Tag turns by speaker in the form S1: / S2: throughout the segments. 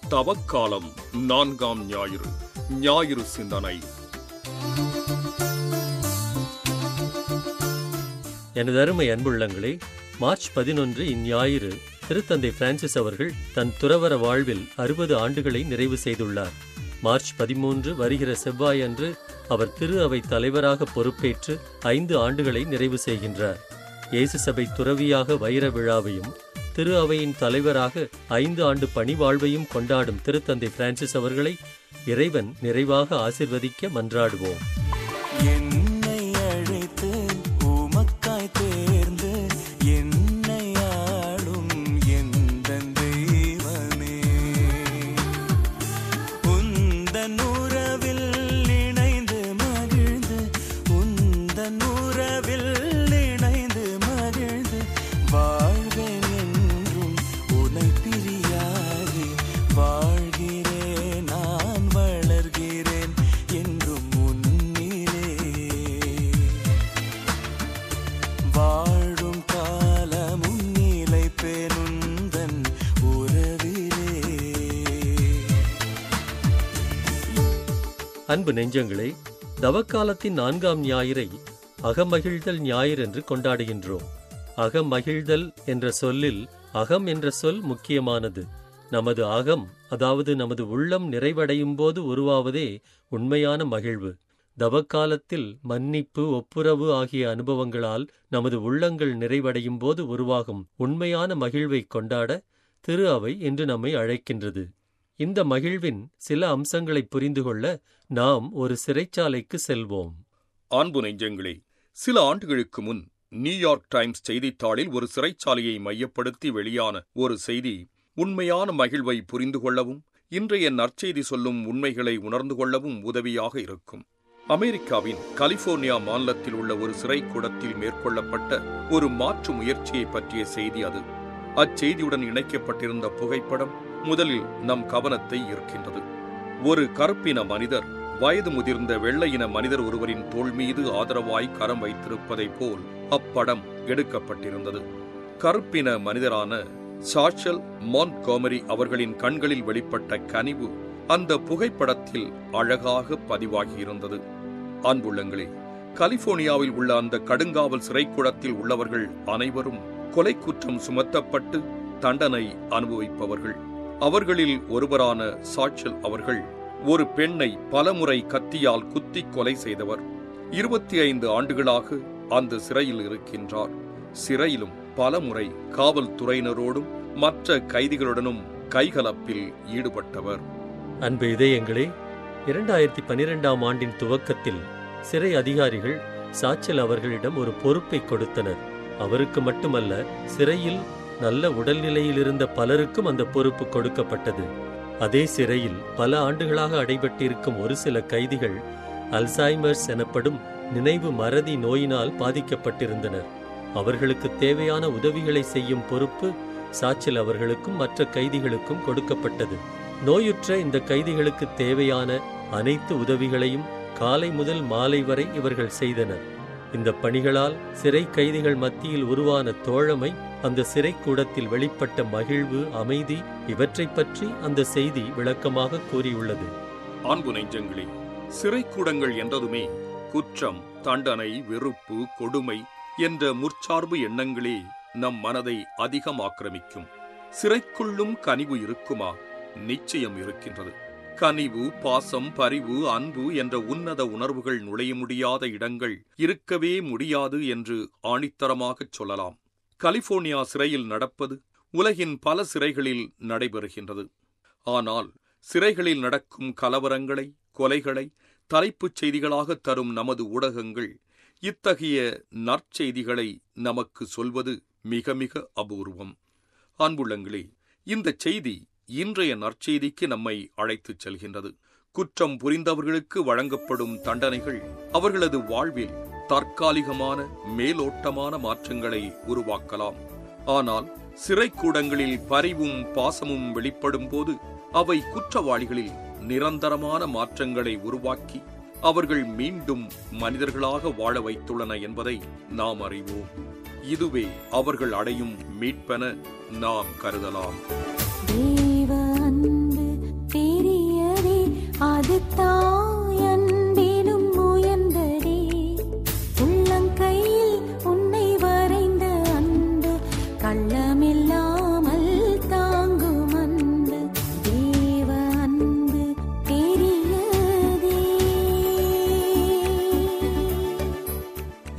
S1: தவக்காலம் நான்காம் ஞாயிறு ஞாயிறு சிந்தனை
S2: எனது அருமை அன்புள்ளங்களே மார்ச் பதினொன்று இந்ஞாயிறு திருத்தந்தை பிரான்சிஸ் அவர்கள் தன் துறவற வாழ்வில் அறுபது ஆண்டுகளை நிறைவு செய்துள்ளார் மார்ச் பதிமூன்று வருகிற செவ்வாய் அன்று அவர் திரு அவை தலைவராக பொறுப்பேற்று ஐந்து ஆண்டுகளை நிறைவு செய்கின்றார் இயேசு சபை துறவியாக வைர விழாவையும் திரு அவையின் தலைவராக ஐந்து ஆண்டு பணிவாழ்வையும் கொண்டாடும் திருத்தந்தை பிரான்சிஸ் அவர்களை இறைவன் நிறைவாக ஆசிர்வதிக்க மன்றாடுவோம்
S3: என்னை அழைத்து உமக்காய் தேர்ந்து என்னை ஆளும் எந்தன் தெய்வமே உந்தன் உறவில் இணைந்து மகிழ்ந்து உந்தன் உறவில் இணைந்து மகிழ்ந்து வாழ்வேன் என்றும் உனை பிரியாது வாழ்கிறேன் நான் வளர்கிறேன் என்றும் உன்னிலே வாழும் காலமும் நீலை பெருந்தன் உறவிலே
S2: அன்பு நெஞ்சங்களே தவக்காலத்தின் நான்காம் ஞாயிறை அகமகிழ்தல் ஞாயிறு என்று கொண்டாடுகின்றோம் அகமகிழ்தல் என்ற சொல்லில் அகம் என்ற சொல் முக்கியமானது நமது அகம் அதாவது நமது உள்ளம் நிறைவடையும் போது உருவாவதே உண்மையான மகிழ்வு தவக்காலத்தில் மன்னிப்பு ஒப்புரவு ஆகிய அனுபவங்களால் நமது உள்ளங்கள் நிறைவடையும் போது உருவாகும் உண்மையான மகிழ்வை கொண்டாட திரு அவை என்று நம்மை அழைக்கின்றது இந்த மகிழ்வின் சில அம்சங்களை புரிந்து கொள்ள நாம் ஒரு சிறைச்சாலைக்கு செல்வோம்
S1: அன்பு நெஞ்சங்களே சில ஆண்டுகளுக்கு முன் நியூயார்க் டைம்ஸ் செய்தித்தாளில் ஒரு சிறைச்சாலையை மையப்படுத்தி வெளியான ஒரு செய்தி உண்மையான மகிழ்வை புரிந்து கொள்ளவும் இன்றைய நற்செய்தி சொல்லும் உண்மைகளை உணர்ந்து கொள்ளவும் உதவியாக இருக்கும் அமெரிக்காவின் கலிபோர்னியா மாநிலத்தில் உள்ள ஒரு சிறைக்கூடத்தில் மேற்கொள்ளப்பட்ட ஒரு மாற்று முயற்சியை பற்றிய செய்தி அது அச்செய்தியுடன் இணைக்கப்பட்டிருந்த புகைப்படம் முதலில் நம் கவனத்தை ஈர்க்கின்றது ஒரு கருப்பின மனிதர் வயது முதிர்ந்த வெள்ளையின மனிதர் ஒருவரின் தோள் மீது ஆதரவாய் கரம் வைத்திருப்பதைப் போல் அப்படம் எடுக்கப்பட்டிருந்தது கருப்பின மனிதரான சார்ச்சல் மான்ட்கோமரி அவர்களின் கண்களில் வெளிப்பட்ட கனிவு அந்த புகைப்படத்தில் அழகாக பதிவாகியிருந்தது அன்புள்ளங்களே கலிபோர்னியாவில் உள்ள அந்த கடுங்காவல் சிறைக்கூடத்தில் உள்ளவர்கள் அனைவரும் கொலை குற்றம் சுமத்தப்பட்டு தண்டனை அனுபவிப்பவர்கள் அவர்களில் ஒருவரான சாட்சல் அவர்கள் ஒரு பெண்ணை பலமுறை கத்தியால் குத்தி கொலை செய்தவர் இருபத்தி ஐந்து ஆண்டுகளாக அந்த சிறையில் இருக்கின்றார் சிறையிலும் பலமுறை காவல்துறையினரோடும் மற்ற கைதிகளுடனும் கைகலப்பில் ஈடுபட்டவர்
S2: அன்பு இதயங்களே இரண்டாயிரத்தி பனிரெண்டாம் ஆண்டின் துவக்கத்தில் சிறை அதிகாரிகள் சாச்சல் அவர்களிடம் ஒரு பொறுப்பை கொடுத்தனர் அவருக்கு மட்டுமல்ல சிறையில் நல்ல உடல்நிலையில் இருந்த பலருக்கும் அந்த பொறுப்பு கொடுக்கப்பட்டது அதே சிறையில் பல ஆண்டுகளாக அடைபட்டிருக்கும் ஒரு சில கைதிகள் அல்சைமர்ஸ் எனப்படும் நினைவு மறதி நோயினால் பாதிக்கப்பட்டிருந்தனர் அவர்களுக்கு தேவையான உதவிகளை செய்யும் பொறுப்பு சாச்சல் அவர்களுக்கும் மற்ற கைதிகளுக்கும் கொடுக்கப்பட்டது நோயுற்ற இந்த கைதிகளுக்கு தேவையான அனைத்து உதவிகளையும் காலை முதல் மாலை வரை இவர்கள் செய்தனர் இந்த பணிகளால் சிறை கைதிகள் மத்தியில் உருவான தோழமை அந்த சிறைக்கூடத்தில் வெளிப்பட்ட மகிழ்வு அமைதி இவற்றைப் பற்றி அந்த செய்தி விளக்கமாக கூறியுள்ளது
S1: அன்பு நெஞ்சங்களே சிறைக்கூடங்கள் என்றதுமே குற்றம் தண்டனை வெறுப்பு கொடுமை என்ற முற்சார்பு எண்ணங்களே நம் மனதை அதிகம் ஆக்கிரமிக்கும் சிறைக்குள்ளும் கனிவு இருக்குமா நிச்சயம் இருக்கின்றது கனிவு பாசம் பரிவு அன்பு என்ற உன்னத உணர்வுகள் நுழைய முடியாத இடங்கள் இருக்கவே முடியாது என்று ஆணித்தரமாகச் சொல்லலாம் கலிபோர்னியா சிறையில் நடப்பது உலகின் பல சிறைகளில் நடைபெறுகின்றது ஆனால் சிறைகளில் நடக்கும் கலவரங்களை கொலைகளை தலைப்புச் செய்திகளாக தரும் நமது ஊடகங்கள் இத்தகைய நற்செய்திகளை நமக்கு சொல்வது மிக மிக அபூர்வம் அன்புள்ளங்களே இந்த செய்தி இன்றைய நற்செய்திக்கு நம்மை அழைத்துச் செல்கின்றது குற்றம் புரிந்தவர்களுக்கு வழங்கப்படும் தண்டனைகள் அவர்களது வாழ்வில் தற்காலிகமான மேலோட்டமான மாற்றங்களை உருவாக்கலாம் ஆனால் சிறைக்கூடங்களில் பரிவும் பாசமும் வெளிப்படும் போது அவை குற்றவாளிகளில் நிரந்தரமான மாற்றங்களை உருவாக்கி அவர்கள் மீண்டும் மனிதர்களாக வாழ வைத்துள்ளன என்பதை நாம் அறிவோம் இதுவே அவர்கள் அடையும் மீட்பென நாம் கருதலாம்
S4: தேவ அன்பு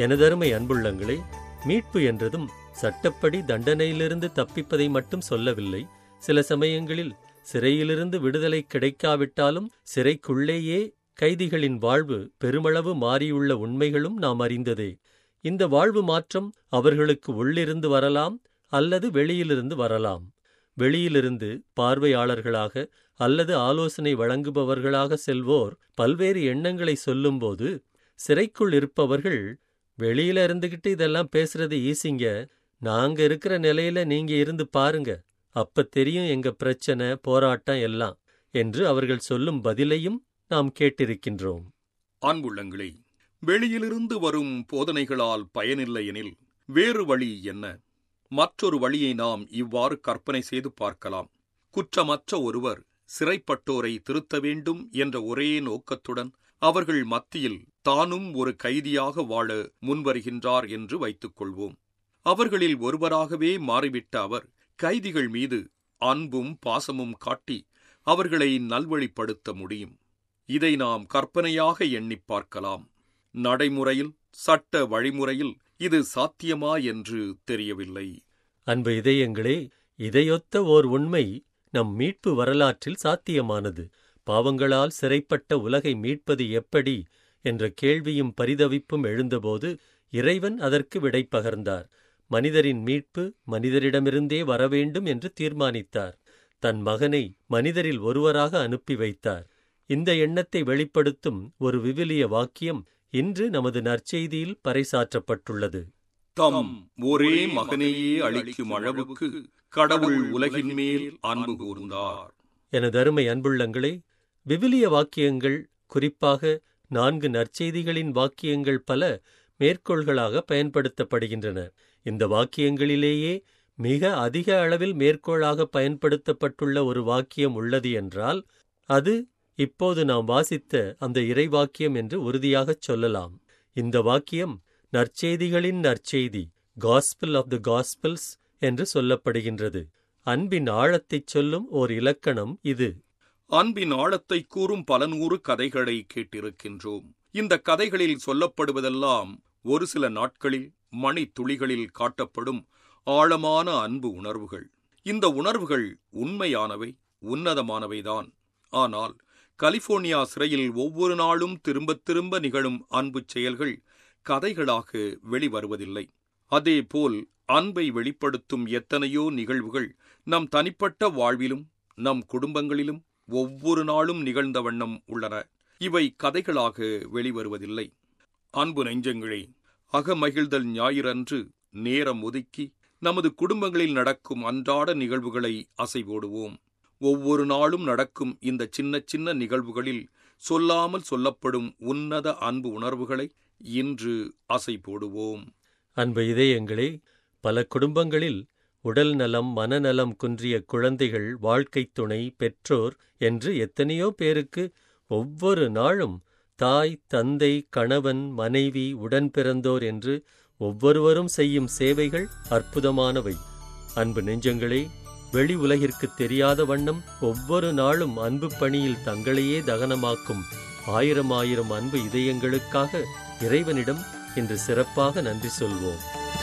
S2: எனதருமை அன்புள்ளங்களே மீட்பு என்றதும் சட்டப்படி தண்டனையிலிருந்து தப்பிப்பதை மட்டும் சொல்லவில்லை சில சமயங்களில் சிறையிலிருந்து விடுதலை கிடைக்காவிட்டாலும் சிறைக்குள்ளேயே கைதிகளின் வாழ்வு பெருமளவு மாறியுள்ள உண்மைகளும் நாம் அறிந்ததே இந்த வாழ்வு மாற்றம் அவர்களுக்கு உள்ளிருந்து வரலாம் அல்லது வெளியிலிருந்து வரலாம் வெளியிலிருந்து பார்வையாளர்களாக அல்லது ஆலோசனை வழங்குபவர்களாக செல்வோர் பல்வேறு எண்ணங்களை சொல்லும்போது சிறைக்குள் இருப்பவர்கள் வெளியில இருந்துகிட்டு இதெல்லாம் பேசுறது ஈஸிங்க நாங்க இருக்கிற நிலையில நீங்க இருந்து பாருங்க அப்ப தெரியும் எங்க பிரச்சனை போராட்டம் எல்லாம் என்று அவர்கள் சொல்லும் பதிலையும் நாம் கேட்டிருக்கின்றோம்
S1: அன்புள்ளங்களே வெளியிலிருந்து வரும் போதனைகளால் பயனில்லை எனில் வேறு வழி என்ன மற்றொரு வழியை நாம் இவ்வாறு கற்பனை செய்து பார்க்கலாம் குற்றமற்ற ஒருவர் சிறைப்பட்டோரை திருத்த வேண்டும் என்ற ஒரே நோக்கத்துடன் அவர்கள் மத்தியில் தானும் ஒரு கைதியாக வாழ முன்வருகின்றார் என்று வைத்துக் கொள்வோம் அவர்களில் ஒருவராகவே மாறிவிட்ட அவர் கைதிகள் மீது அன்பும் பாசமும் காட்டி அவர்களை நல்வழிப்படுத்த முடியும் இதை நாம் கற்பனையாக எண்ணிப் பார்க்கலாம் நடைமுறையில் சட்ட வழிமுறையில் இது சாத்தியமா என்று தெரியவில்லை
S2: அன்பு இதயங்களே இதையொத்த ஓர் உண்மை நம் மீட்பு வரலாற்றில் சாத்தியமானது பாவங்களால் சிறைப்பட்ட உலகை மீட்பது எப்படி என்ற கேள்வியும் பரிதவிப்பும் எழுந்தபோது இறைவன் அதற்கு விடை பகர்ந்தார் மனிதரின் மீட்பு மனிதரிடமிருந்தே வரவேண்டும் என்று தீர்மானித்தார் தன் மகனை மனிதரில் ஒருவராக அனுப்பி வைத்தார் இந்த எண்ணத்தை வெளிப்படுத்தும் ஒரு விவிலிய வாக்கியம் இன்று நமது நற்செய்தியில் பறைசாற்றப்பட்டுள்ளது
S1: தம் ஒரே மகனையே அளிக்கும் அளவுக்கு கடவுள் உலகின் மேல் அன்பு கூர்ந்தார்
S2: எனதருமை அன்புள்ளங்களே விவிலிய வாக்கியங்கள் குறிப்பாக நான்கு நற்செய்திகளின் வாக்கியங்கள் பல மேற்கோள்களாக பயன்படுத்தப்படுகின்றன இந்த வாக்கியங்களிலேயே மிக அதிக அளவில் மேற்கோளாக பயன்படுத்தப்பட்டுள்ள ஒரு வாக்கியம் உள்ளது என்றால் அது இப்போது நாம் வாசித்த அந்த இறைவாக்கியம் என்று உறுதியாகச் சொல்லலாம் இந்த வாக்கியம் நற்செய்திகளின் நற்செய்தி காஸ்பிள் ஆஃப் த காஸ்பிள்ஸ் என்று சொல்லப்படுகின்றது அன்பின் ஆழத்தைச் சொல்லும் ஓர் இலக்கணம் இது
S1: அன்பின் ஆழத்தை கூறும் பல நூறு கதைகளை கேட்டிருக்கின்றோம் இந்த கதைகளில் சொல்லப்படுவதெல்லாம் ஒரு சில நாட்களில் மணி துளிகளில் காட்டப்படும் ஆழமான அன்பு உணர்வுகள் இந்த உணர்வுகள் உண்மையானவை உன்னதமானவைதான் ஆனால் கலிபோர்னியா சிறையில் ஒவ்வொரு நாளும் திரும்பத் திரும்ப நிகழும் அன்பு செயல்கள் கதைகளாக வெளிவருவதில்லை அதேபோல் அன்பை வெளிப்படுத்தும் எத்தனையோ நிகழ்வுகள் நம் தனிப்பட்ட வாழ்விலும் நம் குடும்பங்களிலும் ஒவ்வொரு நாளும் நிகழ்ந்த வண்ணம் உள்ளன இவை கதைகளாக வெளிவருவதில்லை அன்பு நெஞ்சங்களே அகமகிழ்தல் ஞாயிறன்று நேரம் ஒதுக்கி நமது குடும்பங்களில் நடக்கும் அன்றாட நிகழ்வுகளை அசைவோடுவோம் ஒவ்வொரு நாளும் நடக்கும் இந்த சின்ன சின்ன நிகழ்வுகளில் சொல்லாமல் சொல்லப்படும் உன்னத அன்பு உணர்வுகளை இன்று அசை போடுவோம்
S2: அன்பு இதயங்களே பல குடும்பங்களில் உடல் நலம் மனநலம் குன்றிய குழந்தைகள் வாழ்க்கைத் துணை பெற்றோர் என்று எத்தனையோ பேருக்கு ஒவ்வொரு நாளும் தாய் தந்தை கணவன் மனைவி உடன் பிறந்தோர் என்று ஒவ்வொருவரும் செய்யும் சேவைகள் அற்புதமானவை அன்பு நெஞ்சங்களே வெளி உலகிற்குத் தெரியாத வண்ணம் ஒவ்வொரு நாளும் அன்பு பணியில் தங்களையே தகனமாக்கும் ஆயிரம் ஆயிரம் அன்பு இதயங்களுக்காக இறைவனிடம் இன்று சிறப்பாக நன்றி சொல்வோம்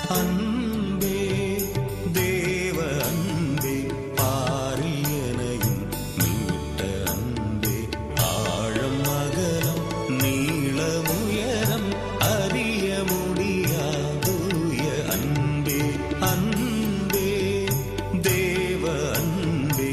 S3: அன்பே தேவ அன்பே பாரியனையும் மீட்ட அன்பே ஆழம் அகலம் நீளமுயரம் அறிய முடியாதூய அன்பே அன்பே தேவ அன்பே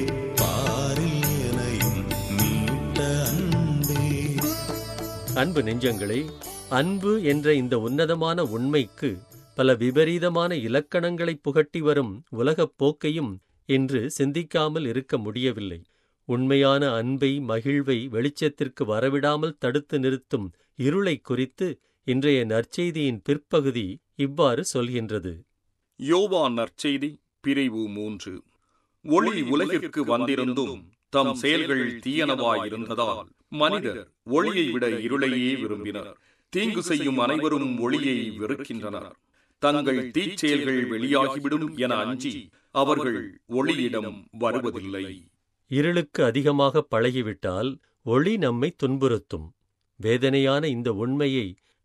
S3: பாரியனையும் மீட்ட அன்பே
S2: அன்பு நெஞ்சங்களே அன்பு என்ற இந்த உன்னதமான உண்மைக்கு பல விபரீதமான இலக்கணங்களை புகட்டி வரும் உலகப் போக்கையும் இன்று சிந்திக்காமல் இருக்க முடியவில்லை உண்மையான அன்பை மகிழ்வை வெளிச்சத்திற்கு வரவிடாமல் தடுத்து நிறுத்தும் இருளை குறித்து இன்றைய நற்செய்தியின் பிற்பகுதி இவ்வாறு சொல்கின்றது
S1: யோவான் நற்செய்தி பிரிவு மூன்று ஒளி உலகிற்கு வந்திருந்தும் தம் செயல்கள் தீயனவாயிருந்ததால் மனிதர் ஒளியை விட இருளையே விரும்பினர் தீங்கு செய்யும் அனைவரும் ஒளியை வெறுக்கின்றனர் தங்கள் தீச்செயல்கள் வெளியாகிவிடும் என அஞ்சி அவர்கள் ஒளியிடம் வருவதில்லை
S2: இருளுக்கு அதிகமாக பழகிவிட்டால் ஒளி நம்மை துன்புறுத்தும் வேதனையான இந்த உண்மையை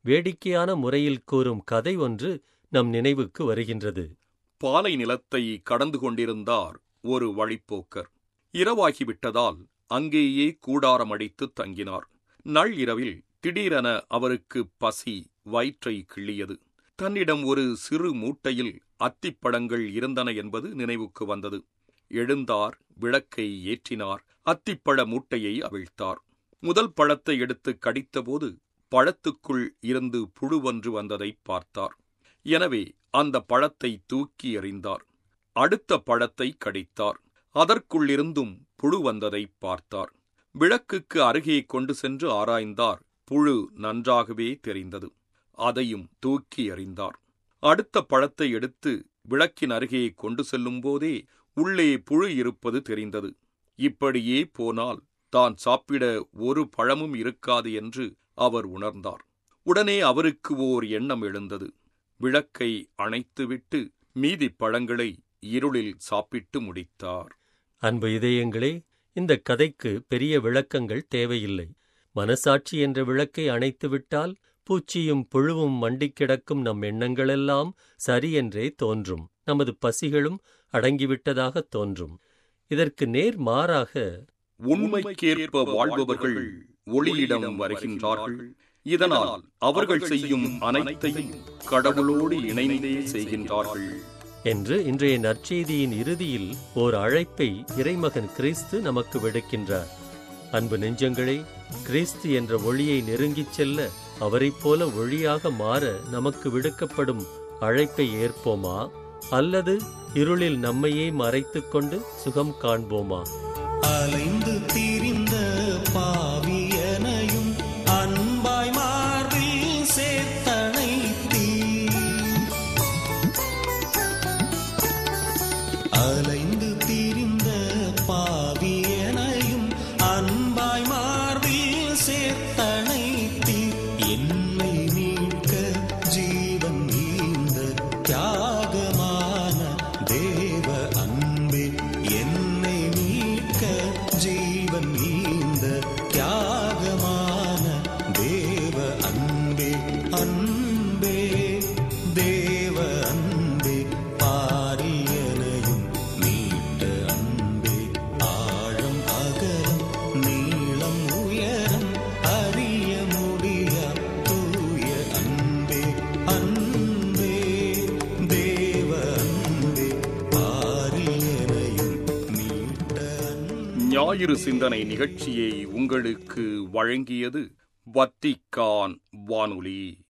S2: வேடிக்கையான முறையில் கூறும் கதை ஒன்று நம் நினைவுக்கு வருகின்றது
S1: பாலை நிலத்தை கடந்து கொண்டிருந்தார் ஒரு வழிப்போக்கர் இரவாகிவிட்டதால் அங்கேயே கூடாரம் அடித்துத் தங்கினார் நள் இரவில் திடீரென அவருக்கு பசி வயிற்றை கிள்ளியது தன்னிடம் ஒரு சிறு மூட்டையில் அத்திப்பழங்கள் இருந்தன என்பது நினைவுக்கு வந்தது எழுந்தார் விளக்கை ஏற்றினார் அத்திப்பழ மூட்டையை அவிழ்த்தார் முதல் பழத்தை எடுத்து கடித்தபோது பழத்துக்குள் இருந்து புழுவொன்று வந்ததைப் பார்த்தார் எனவே அந்த பழத்தை தூக்கி எறிந்தார் அடுத்த பழத்தை கடித்தார் அதற்குள்ளிருந்தும் புழு வந்ததைப் பார்த்தார் விளக்குக்கு அருகே கொண்டு சென்று ஆராய்ந்தார் புழு நன்றாகவே தெரிந்தது அதையும் தூக்கி எறிந்தார் அடுத்த பழத்தை எடுத்து விளக்கின் அருகே கொண்டு செல்லும்போதே உள்ளே புழு இருப்பது தெரிந்தது இப்படியே போனால் தான் சாப்பிட ஒரு பழமும் இருக்காது என்று அவர் உணர்ந்தார் உடனே அவருக்கு ஓர் எண்ணம் எழுந்தது விளக்கை அணைத்துவிட்டு மீதி பழங்களை இருளில் சாப்பிட்டு முடித்தார்
S2: அன்பு இதயங்களே இந்த கதைக்கு பெரிய விளக்கங்கள் தேவையில்லை மனசாட்சி என்ற விளக்கை அணைத்துவிட்டால் பூச்சியும் புழுவும் மண்டிக் கிடக்கும் நம் எண்ணங்களெல்லாம் சரி என்றே தோன்றும் நமது பசிகளும் அடங்கிவிட்டதாக தோன்றும் இதற்கு நேர் மாறாக
S1: உண்மைக்கேற்ப வாழ்பவர்கள் ஒளியிடம் வருகின்றார்கள் இதனால் அவர்கள் செய்யும் அனைத்தையும் கடவுளோடு இணைந்தே செய்கின்றார்கள்
S2: என்று இன்றைய நற்செய்தியின் இறுதியில் ஓர் அழைப்பை இறைமகன் கிறிஸ்து நமக்கு விடுக்கின்றார் அன்பு நெஞ்சங்களே கிறிஸ்து என்ற ஒளியை நெருங்கிச் செல்ல அவரைப் போல ஒளியாக மாற நமக்கு விடுக்கப்படும் அழைப்பை ஏற்போமா அல்லது இருளில் நம்மையே மறைத்துக் கொண்டு சுகம் காண்போமா
S3: அலைந்து திரிந்த பாவியனையும் அன்பாய் மார்பில் சேர்த்தணைத்தீ அலைந்து திரிந்த பாவியனையும் அன்பாய் மார்பில் சேர்த்தணைத்தீ என்னை மீட்க ஜீவன் ஈந்த தியாகமான தேவ அன்பே என்னை மீட்க ஜீவன் ஈந்த தியாகமான தேவ அன்பே அன்பே தேவ அன்பே பாரியனையும் மீட்ட அன்பே ஆழம் அகலம் நீளம் உயரம் அறிய முடியா தூய அன்பே அன்பே தேவ அன்பே பாரியனையும் மீட்ட அன்பே
S1: ஞாயிறு சிந்தனை நிகழ்ச்சியை உங்களுக்கு வழங்கியது வத்திக்கான் வானொலி